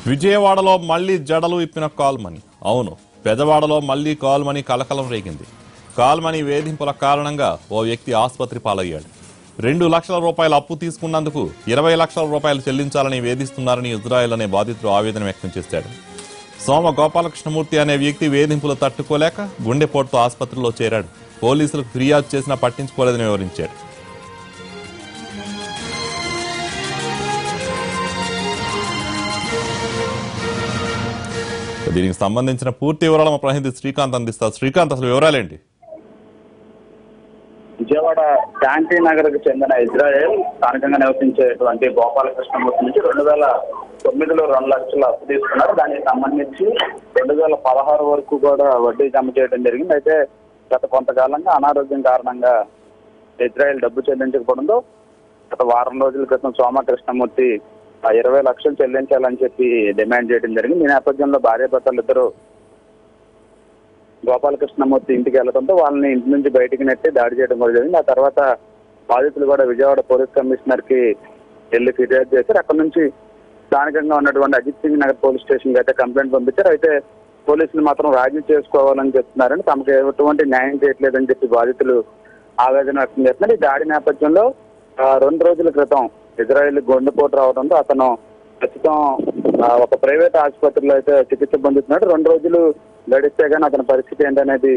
విజయవాడలో మళ్లీ జడలు ఇప్పిన కాల్మని అవును పెదవాడలో మళ్లీ కాల్మని కలకలం రేగింది కాల్మని వేధింపుల కారణంగా ఓ వ్యక్తి ఆసుపత్రి పాలయ్యాడు రెండు లక్షల రూపాయల అప్పు తీసుకున్నందుకు ఇరవై లక్షల రూపాయలు చెల్లించాలని వేధిస్తున్నారని ఇజ్రాయెల్ అనే బాధితుడు ఆవేదన వ్యక్తం చేశాడు సోమ గోపాలకృష్ణమూర్తి అనే వ్యక్తి వేధింపులు తట్టుకోలేక గుండెపోటుతో ఆసుపత్రిలో చేరాడు పోలీసులకు ఫిర్యాదు చేసినా పట్టించుకోలేదని వివరించాడు దీనికి సంబంధించిన పూర్తి వివరాలు మా ప్రతినిధి శ్రీకాంత్ అందిస్తారు శ్రీకాంత్ అసలు వివరాలేంటి విజయవాడ శాంతి నగర్ కు చెందిన ఇజ్రాయెల్ స్థానికంగా నివసించేటువంటి గోపాలకృష్ణమూర్తి నుంచి రెండు వేల తొమ్మిదిలో రెండు లక్షలు అప్పు తీసుకున్నారు దానికి సంబంధించి రెండు వేల పదహారు వరకు కూడా వడ్డీ జమ చేయడం జరిగింది అయితే గత కొంతకాలంగా అనారోగ్యం కారణంగా ఇజ్రాయెల్ డబ్బు చెల్లించకపోవడంతో గత వారం రోజుల క్రితం సోమ కృష్ణమూర్తి ఆ ఇరవై లక్షలు చెల్లించాలని చెప్పి డిమాండ్ చేయడం జరిగింది ఈ నేపథ్యంలో భార్యాభర్తలు ఇద్దరు గోపాలకృష్ణమూర్తి ఇంటికి వెళ్లడంతో వాళ్ళని ఇంటి నుంచి బయటికి నెట్టి దాడి చేయడం కూడా జరిగింది ఆ తర్వాత బాధితులు కూడా విజయవాడ పోలీస్ కమిషనర్ కి వెళ్ళి ఫిర్యాదు చేశారు అక్కడ నుంచి స్థానికంగా ఉన్నటువంటి అజిత్ సింగ్ నగర్ పోలీస్ స్టేషన్ కి అయితే కంప్లైంట్ పంపించారు అయితే పోలీసులు మాత్రం రాజీ చేసుకోవాలని చెప్తున్నారని తమకు ఎటువంటి న్యాయం చేయట్లేదని చెప్పి బాధితులు ఆవేదన వ్యక్తం చేస్తున్నారు ఈ దాడి నేపథ్యంలో ఆ, రెండు రోజుల క్రితం ఇజ్రాయెల్ గుండెపోటు రావడంతో అతను ప్రస్తుతం ఆ, ఒక ప్రైవేట్ ఆసుపత్రిలో అయితే చికిత్స పొందుతున్నాడు రెండు రోజులు గడిస్తే గానీ అతని పరిస్థితి ఏంటనేది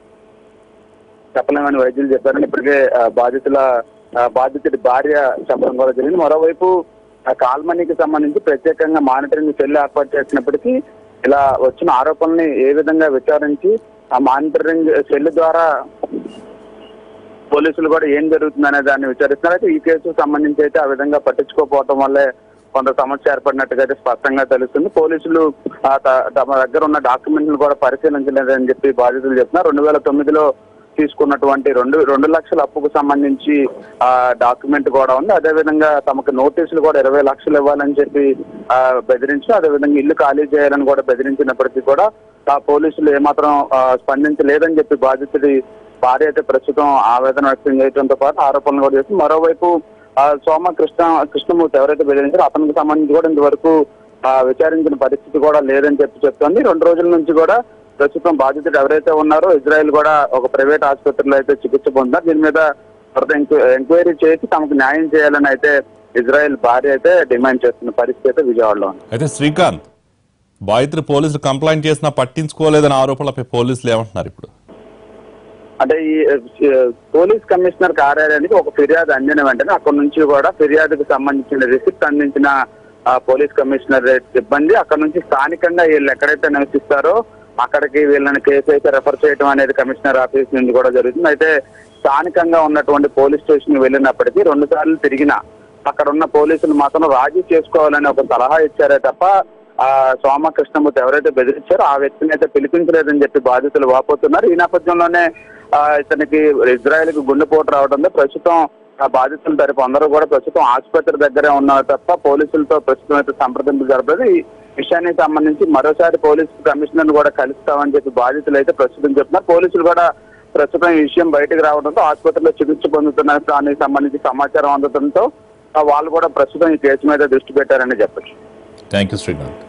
చెప్పలేమని వైద్యులు చెప్పారని ఇప్పటికే ఆ, బాధితుల ఆ, బాధితుడి భార్య చెప్పడం కూడా జరిగింది మరోవైపు ఆ కాల్మనీకి సంబంధించి ప్రత్యేకంగా మానిటరింగ్ సెల్ ఏర్పాటు చేసినప్పటికీ ఇలా వచ్చిన ఆరోపణల్ని ఏ విధంగా విచారించి ఆ మానిటరింగ్ సెల్ ద్వారా పోలీసులు కూడా ఏం జరుగుతుందనే దాన్ని విచారిస్తున్నారు అయితే ఈ కేసుకు సంబంధించి అయితే ఆ విధంగా పట్టించుకోకపోవడం వల్లే కొంత సమస్య ఏర్పడినట్టుగా అయితే స్పష్టంగా తెలుస్తుంది పోలీసులు ఆ త- తమ దగ్గర ఉన్న డాక్యుమెంట్లు కూడా పరిశీలించలేదని చెప్పి బాధితులు చెప్తున్నారు రెండు వేల తొమ్మిదిలో తీసుకున్నటువంటి రెండు రెండు లక్షల అప్పుకు సంబంధించి ఆ డాక్యుమెంట్ కూడా ఉంది అదే విధంగా తమకు నోటీసులు కూడా ఇరవై లక్షలు ఇవ్వాలని చెప్పి ఆ బెదిరించి అదే విధంగా ఇల్లు ఖాళీ చేయాలని కూడా బెదిరించినప్పటికీ కూడా ఆ పోలీసులు ఏమాత్రం ఆ, స్పందించలేదని చెప్పి బాధితుడి భార్య అయితే ప్రస్తుతం ఆవేదన వ్యక్తం చేయడంతో పాటు ఆరోపణలు కూడా చేస్తుంది మరోవైపు ఆ, సోమ కృష్ణ కృష్ణమూర్తి ఎవరైతే బెదిరించారో అతనికి సంబంధించి కూడా ఇంతవరకు ఆ, విచారించిన పరిస్థితి కూడా లేదని చెప్పి చెప్తోంది రెండు రోజుల నుంచి కూడా ప్రస్తుతం బాధితుడు ఎవరైతే ఉన్నారో ఇజ్రాయెల్ కూడా ఒక ప్రైవేట్ ఆసుపత్రిలో అయితే చికిత్స పొందారు దీని మీద ఫర్దర్ ఎంక్వై- ఎంక్వైరీ చేసి తమకు న్యాయం చేయాలని అయితే ఇజ్రాయెల్ భార్య అయితే డిమాండ్ చేస్తున్న పరిస్థితి అయితే విజయవాడలో ఉంది అయితే శ్రీకాంత్ బాధితులు పోలీసులు కంప్లైంట్ చేసినా పట్టించుకోలేదని ఆరోపణలపై పోలీసులు ఏమంటున్నారు ఇప్పుడు అంటే ఈ ఆ, పోలీస్ కమిషనర్ కార్యాలయానికి ఒక ఫిర్యాదు అందిన వెంటనే అక్కడ నుంచి కూడా ఫిర్యాదుకు సంబంధించిన రిసిప్ట్ అందించిన ఆ, పోలీస్ కమిషనర్ సిబ్బంది అక్కడ నుంచి స్థానికంగా వీళ్ళు ఎక్కడైతే నివసిస్తారో అక్కడికి వీళ్ళని కేసు అయితే రెఫర్ చేయడం అనేది కమిషనర్ ఆఫీస్ నుంచి కూడా జరుగుతుంది అయితే స్థానికంగా ఉన్నటువంటి పోలీస్ స్టేషన్ వెళ్ళినప్పటికీ రెండు సార్లు తిరిగిన అక్కడ ఉన్న పోలీసులు మాత్రం రాజీ చేసుకోవాలని ఒక సలహా ఇచ్చారే తప్ప ఆ సోమ కృష్ణమూర్తి ఎవరైతే బెదిరించారో ఆ వ్యక్తిని అయితే పిలిపించలేదని చెప్పి బాధితులు వాపోతున్నారు ఈ నేపథ్యంలోనే ఆ, ఇతనికి ఇజ్రాయెల్ కు గుండెపోటు రావడంతో ప్రస్తుతం ఆ బాధితుల తరపు అందరూ కూడా ప్రస్తుతం ఆసుపత్రి దగ్గరే ఉన్నారు తప్ప పోలీసులతో ప్రస్తుతం అయితే సంప్రదింపులు జరపలేదు ఈ విషయానికి సంబంధించి మరోసారి పోలీసు కమిషనర్ కూడా కలుస్తామని చెప్పి బాధితులు అయితే ప్రస్తుతం చెప్తున్నారు పోలీసులు కూడా ప్రస్తుతం ఈ విషయం బయటకు రావడంతో ఆసుపత్రిలో చికిత్స పొందుతున్న దానికి సంబంధించి సమాచారం అందడంతో ఆ, వాళ్ళు కూడా ప్రస్తుతం ఈ కేసు మీద దృష్టి పెట్టారని చెప్పచ్చు థ్యాంక్ యూ శ్రీకాంత్